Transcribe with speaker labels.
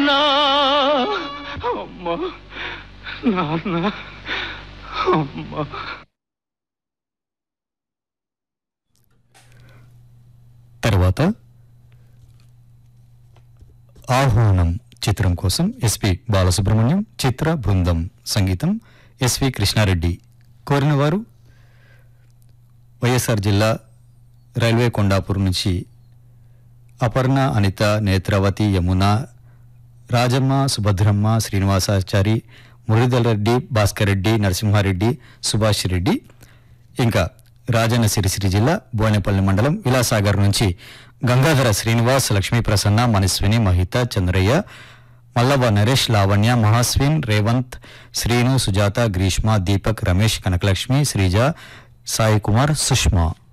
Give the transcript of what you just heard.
Speaker 1: నాన్న అమ్మ నాన్న అమ్మ
Speaker 2: తర్వాత ఆహ్వానం చిత్రం కోసం ఎస్పి బాలసుబ్రహ్మణ్యం చిత్ర బృందం సంగీతం ఎస్వి కృష్ణారెడ్డి కోరినవారు వైఎస్ఆర్ జిల్లా రైల్వే కొండాపూర్ నుంచి అపర్ణ అనిత నేత్రవతి యమున రాజమ్మ సుభద్రమ్మ శ్రీనివాసాచారి మురళీధర్ రెడ్డి భాస్కర్ రెడ్డి నరసింహారెడ్డి సుభాష్ రెడ్డి ఇంకా రాజన్న సిరిసిరి జిల్లా బోనేపల్లి మండలం విలాసాగర్ నుంచి గంగాధర శ్రీనివాస్ లక్ష్మీ ప్రసన్న మనస్విని మహిత చంద్రయ్య మల్లవ నరేష్ లావణ్య మహాస్విన్ రేవంత్ శ్రీను సుజాత గ్రీష్మ దీపక్ రమేష్ కనకలక్ష్మి శ్రీజ సాయి కుమార్ సుష్మా